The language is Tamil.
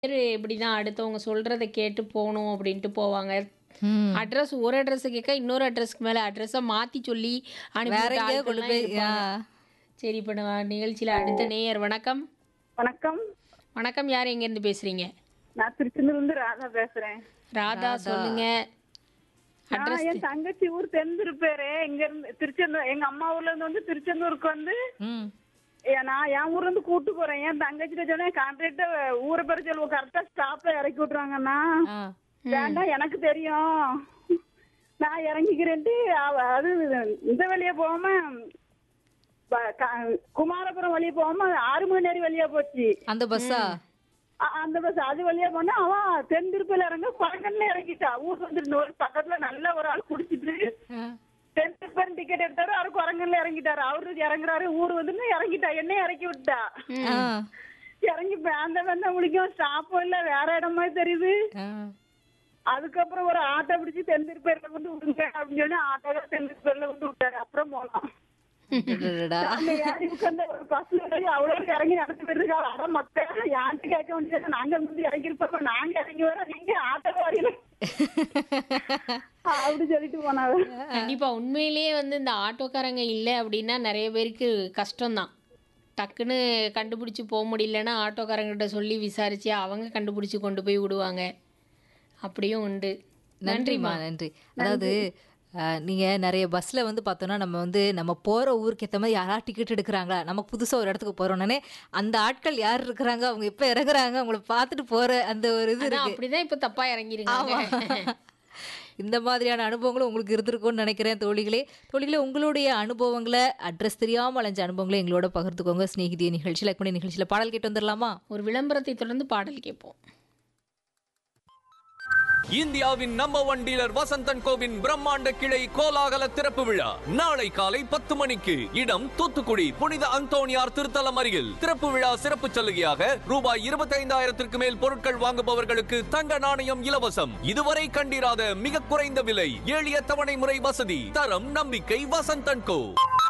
பேரு இப்படிதான் அடுத்தவங்க சொல்றத கேட்டு போணும் அப்படின்ட்டு போவாங்க. ம். அட்ரஸ் ஒரு அட்ரஸ் கேட்க இன்னொரு அட்ரஸ்க்கு மேல அட்ரஸ மாத்தி சொல்லி அனுப்பி வேற விட்ட எங்கேயோ கொண்டு ஆட்கள்லாம் போய் இருப்பாங்க. ஆ. சரி இப்ப நம்ம நிகழ்ச்சியில அடுத்த நேயர் வணக்கம் வணக்கம் வணக்கம் யார் எங்க இருந்து பேசுறீங்க நான் திருச்செந்தூர்ல இருந்து ராதா பேசுறேன் ராதா சொல்லுங்க நான் அட்ரஸ் என் தங்கச்சி ஊர் தென்திருப்பேரு இங்க இருந்து திருச்செந்தூர் எங்க அம்மா ஊர்ல இருந்து வந்து திருச்செந்தூருக்கு வந்து ம். ஏ- நான் என் ஊர்ல இருந்து கூட்டு போறேன் என் தங்கச்சிட்ட சொன்னேன் கான்ட்ராக்ட ஊரை பேர சொல்லுவோம் கரெக்டா ஸ்டாப்ல இறக்கி விட்டுறாங்கன்னா ஆ. வேண்டாம் எனக்கு தெரியும் நான் இறங்கிக்கிறேன்ட்டு அவ அது இந்த வழியா போகாம ப- க- குமாரபுரம் வழியா போகாம ஆறு மணி நேரம் வழியா போச்சு அந்த பஸ்ஸா அ- அந்த பஸ் அது வழியா போனா அவன் தென் திருப்பில இறங்க குரங்கன்ல இறங்கிட்டா ஊர் வந்துட்டு ஒரு பக்கத்துல நல்ல ஒரு ஆள் குடிச்சிட்டு தென் திருப்பன் டிக்கெட் எடுத்தாரு அவரு குரங்கன்ல இறங்கிட்டாரு அவரு இறங்குறாரு ஊர் வந்து இறங்கிட்டா என்ன இறக்கி விட்டா ஆ. இறங்கி பேந்த பேந்த முடிக்கும் ஸ்டாப்பும் இல்ல வேற இடம் மாதிரி தெரியுது ஆ. அதுக்கப்புறம் ஒரு ஆட்டோ பிடிச்சு தென் திருப்பேர்ல கொண்டு விடுங்க அப்படின்னு சொல்லி ஆட்டோ தென் திருப்பேர்ல கொண்டு விட்டாரு அப்புறம் போனோம் அடடடா. அங்க ஏறி உட்கார்ந்து ஒரு பஸ்ல ஏறி அவ்வளவு இறங்கி நடந்து போயிருக்கா அட மக்கள் யான்ட்டு கேட்க வேண்டியது நாங்க வந்து இறங்கி இருப்போம் நாங்க இறங்கி வர நீங்க ஆட்டோ வரையில அப்படி சொல்லிட்டு போனாங்க கண்டிப்பா உண்மையிலேயே வந்து இந்த ஆட்டோக்காரங்க இல்லை அப்படின்னா நிறைய பேருக்கு கஷ்டம்தான் டக்குன்னு கண்டுபிடிச்சு போக முடியலன்னா ஆட்டோக்காரங்கிட்ட சொல்லி விசாரிச்சு அவங்க கண்டுபிடிச்சு கொண்டு போய் விடுவாங்க அப்படியும் உண்டு நன்றிம்மா நன்றி அதாவது அஹ், நீங்க நிறைய பஸ்ல வந்து பார்த்தோம்னா நம்ம வந்து நம்ம போற ஊருக்கு ஏத்த மாதிரி யாரா டிக்கெட் எடுக்கிறாங்களா நம்ம புதுசா ஒரு இடத்துக்கு போறோம்னானே அந்த ஆட்கள் யார் இருக்கிறாங்க அவங்க எப்ப இறங்குறாங்க அவங்கள பார்த்துட்டு போற அந்த ஒரு இது ஆனா இருக்கு அப்படிதான் இப்ப தப்பா இறங்கிருக்காங்க ஆமா இந்த மாதிரியான அனுபவங்களும் உங்களுக்கு இருந்திருக்கும்னு நினைக்கிறேன் தோழிகளே தோழிகளே உங்களுடைய அனுபவங்களை அட்ரஸ் தெரியாம அலைஞ்ச அனுபவங்களை எங்களோட பகிர்ந்துக்கோங்க ஸ்நேகிதிய நிகழ்ச்சியில் கூட நிகழ்ச்சியில பாடல் கேட்டு வந்துடலாமா ஒரு விளம்பரத்தை தொடர்ந்து பாடல் கேட்போம் இந்தியாவின் நம்பர் ஒன் டீலர் வசந்தன் கோவின் பிரம்மாண்ட கிளை கோலாகல திறப்பு விழா நாளை காலை பத்து மணிக்கு இடம் தூத்துக்குடி புனித அந்தோணியார் திருத்தலம் அருகில் திறப்பு விழா சிறப்பு சலுகையாக ரூபாய் இருபத்தைந்தாயிரத்திற்கு மேல் பொருட்கள் வாங்குபவர்களுக்கு தங்க நாணயம் இலவசம் இதுவரை கண்டிராத மிக குறைந்த விலை எளிய தவணை முறை வசதி தரம் நம்பிக்கை வசந்தன் கோ